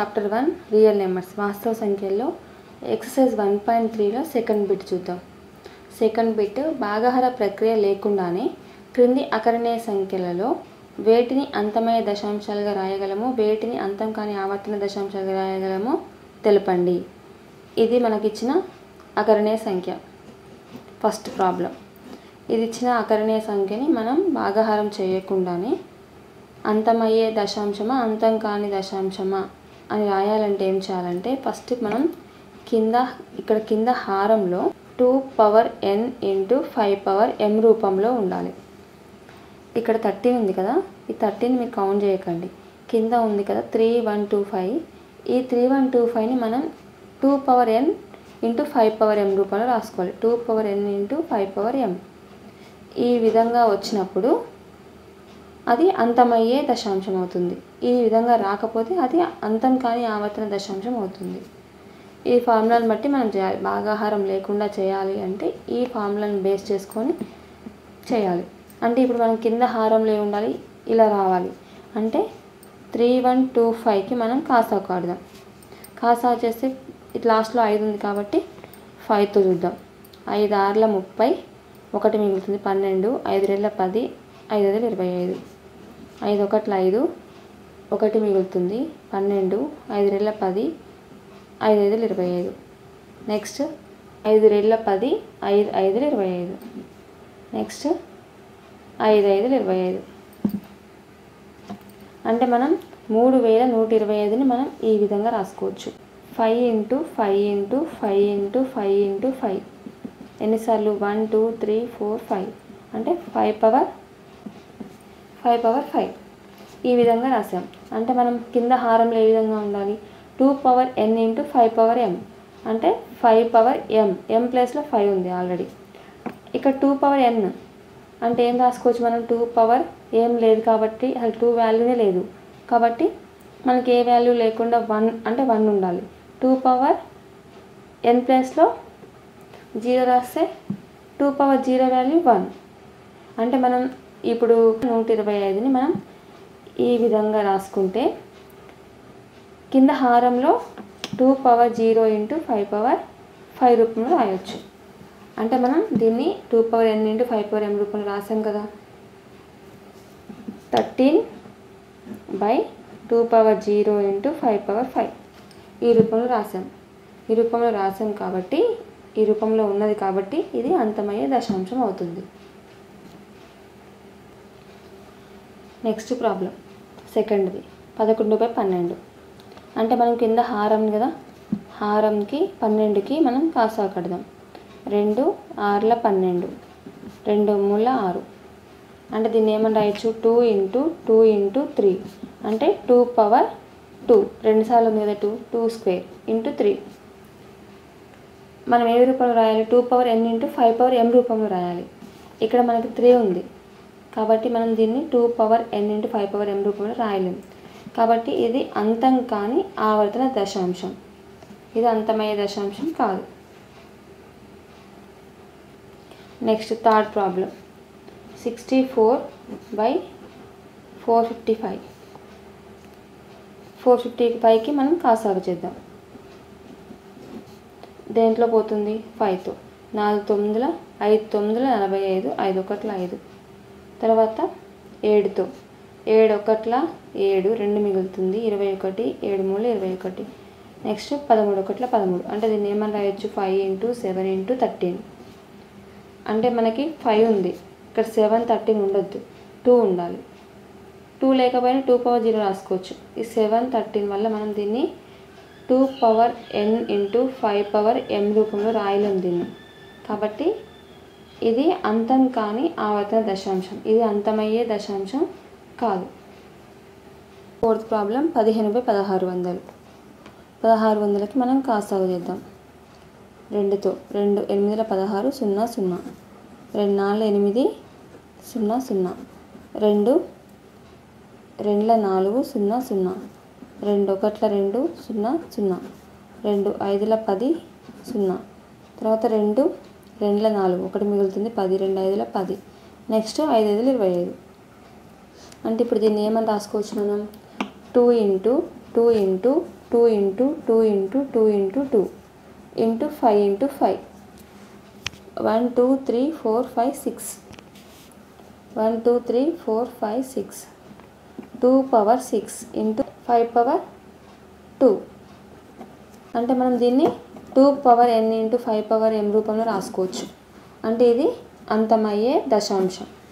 chapter one real numbers వాస్తవ సంఖ్యల్లో exercise one point త్రీలో సెకండ్ బిట్ చూద్దాం సెకండ్ బిట్ భాగాహార ప్రక్రియ లేకుండానే క్రింది అకరణీయ సంఖ్యలలో వేటిని అంతమయ్యే దశాంశాలుగా రాయగలము వేటిని అంతం కాని ఆవర్తన దశాంశాలుగా రాయగలమో తెలపండి ఇది మనకిచ్చిన అకరణీయ సంఖ్య ఫస్ట్ ప్రాబ్లం ఇది ఇచ్చిన అకరణీయ సంఖ్యని మనం భాగాహారం చేయకుండానే అంతమయ్యే దశాంశమా అంతం కాని దశాంశమా అని రాయాలంటే ఏం చేయాలంటే ఫస్ట్ మనం కింద ఇక్కడ కింద హారంలో two power N into five power M రూపంలో ఉండాలి ఇక్కడ థర్టీన్ ఉంది కదా ఈ థర్టీన్ మీరు కౌంట్ చేయకండి కింద ఉంది కదా త్రీ వన్ టూ ఫైవ్ ఈ త్రీ వన్ టూ ఫైవ్ని మనం two power N into five power M రూపంలో రాసుకోవాలి two power N into five power M ఈ విధంగా వచ్చినప్పుడు అది అంతమయ్యే దశాంశం అవుతుంది ఈ విధంగా రాకపోతే అది అంతం కాని ఆవర్తన దశాంశం అవుతుంది ఈ ఫార్ములాని బట్టి మనం చేయాలి భాగాహారం లేకుండా చేయాలి అంటే ఈ ఫార్ములాని బేస్ చేసుకొని చేయాలి అంటే ఇప్పుడు మనం కింద హారంలో ఉండాలి ఇలా రావాలి అంటే త్రీ వన్ టూ ఫైవ్కి మనం కాసా కాడదాం కాసా చేస్తే ఇట్ లాస్ట్లో ఐదు ఉంది కాబట్టి ఫైవ్తో చూద్దాం ఐదు ఆరుల ముప్పై ఒకటి మిగులుతుంది పన్నెండు ఐదు రెండుల పది ఐదు ఐదుల ఇరవై ఐదు ఐదు ఒకట్ల ఐదు ఒకటి మిగులుతుంది పన్నెండు ఐదు రెండుల పది ఐదు ఐదుల ఇరవై ఐదు నెక్స్ట్ ఐదు రెండుల పది ఐదు ఐదుల ఇరవై ఐదు నెక్స్ట్ ఐదు ఐదుల ఇరవై ఐదు అంటే మనం మూడు వేల నూట ఇరవై ఐదుని మనం ఈ విధంగా రాసుకోవచ్చు five into five into five into five into five ఎన్నిసార్లు one two three four five అంటే five power five power five ఈ విధంగా రాసాం అంటే మనం కింద హారంలో ఏ విధంగా ఉండాలి two power N into five power M అంటే ఫైవ్ పవర్ ఎం ఎం ప్లేస్లో ఫైవ్ ఉంది ఆల్రెడీ ఇక్కడ టూ పవర్ ఎన్ అంటే ఏం రాసుకోవచ్చు మనం టూ పవర్ ఏం లేదు కాబట్టి అసలు టూ వాల్యూనే లేదు కాబట్టి మనకి ఏ వాల్యూ లేకుండా వన్ అంటే వన్ ఉండాలి టూ పవర్ ఎన్ ప్లేస్లో జీరో రాస్తే two power zero value one అంటే మనం ఇప్పుడు నూట ఇరవై ఐదుని మనం ఈ విధంగా రాసుకుంటే కింద హారంలో two power zero into five power five రూపంలో రాయొచ్చు అంటే మనం దీన్ని two power N into five power M రూపంలో రాసాం కదా thirteen by two power zero into five power five ఈ రూపంలో రాసాం ఈ రూపంలో రాసాం కాబట్టి ఈ రూపంలో ఉన్నది కాబట్టి ఇది అంతమయ్యే దశాంశం అవుతుంది నెక్స్ట్ ప్రాబ్లం సెకండ్ది పదకొండు బై పన్నెండు అంటే మనం కింద హారం కదా హారంకి పన్నెండుకి మనం కాసా కడదాం రెండు ఆరుల పన్నెండు రెండు మూల ఆరు అంటే దీన్ని ఏమని రాయొచ్చు two into two into three అంటే టూ పవర్ టూ రెండుసార్లు ఉంది కదా two two square into three మనం ఏ రూపంలో రాయాలి two power N into five power M రూపంలో రాయాలి ఇక్కడ మనకి త్రీ ఉంది కాబట్టి మనం దీన్ని two power N into five power M రూపంలో రాయలేం కాబట్టి ఇది అంతం కాని ఆవర్తన దశాంశం ఇది అంతమయ్యే దశాంశం కాదు next third problem sixty four by four fifty five four fifty ఫైవ్కి మనం కాసాగు చేద్దాం దేంట్లో పోతుంది ఫైవ్తో నాలుగు తొమ్మిదిల ఐదు తొమ్మిదిల నలభై ఐదు ఐదు ఒకట్ల ఐదు తర్వాత ఏడుతో ఏడు ఒకట్ల ఏడు రెండు మిగులుతుంది ఇరవై ఒకటి ఏడు మూడు ఇరవై ఒకటి నెక్స్ట్ పదమూడు ఒకట్ల పదమూడు అంటే దీన్ని ఏమని రాయొచ్చు five into seven into thirteen అంటే మనకి ఫైవ్ ఉంది ఇక్కడ సెవెన్ థర్టీన్ ఉండొద్దు టూ ఉండాలి టూ లేకపోయినా టూ పవర్ జీరో రాసుకోవచ్చు ఈ సెవెన్ థర్టీన్ వల్ల మనం దీన్ని two power N into five power M రూపంలో రాయలేం దీన్ని కాబట్టి ఇది అంతం కాని ఆవర్తన దశాంశం ఇది అంతమయ్యే దశాంశం కాదు ఫోర్త్ ప్రాబ్లం పదిహేను బై పదహారు వందలు పదహారు వందలకి మనం కాసాగు చేద్దాం రెండుతో రెండు ఎనిమిదిల పదహారు సున్నా సున్నా రెండు నాలుగు ఎనిమిది సున్నా సున్నా రెండు రెండుల నాలుగు సున్నా సున్నా రెండు ఒకట్ల రెండు సున్నా సున్నా రెండు ఐదుల పది సున్నా తర్వాత రెండు రెండుల నాలుగు ఒకటి మిగులుతుంది పది రెండు ఐదుల పది నెక్స్ట్ ఐదు ఐదుల ఇరవై ఐదు అంటే ఇప్పుడు దీన్ని ఏమని రాసుకోవచ్చు మనం two into two into two into two into two into two into five into five one two three four five six one two three four five six two power six into five power two అంటే మనం దీన్ని two power N into five power M రూపంలో రాసుకోవచ్చు అంటే ఇది అంతమయ్యే దశాంశం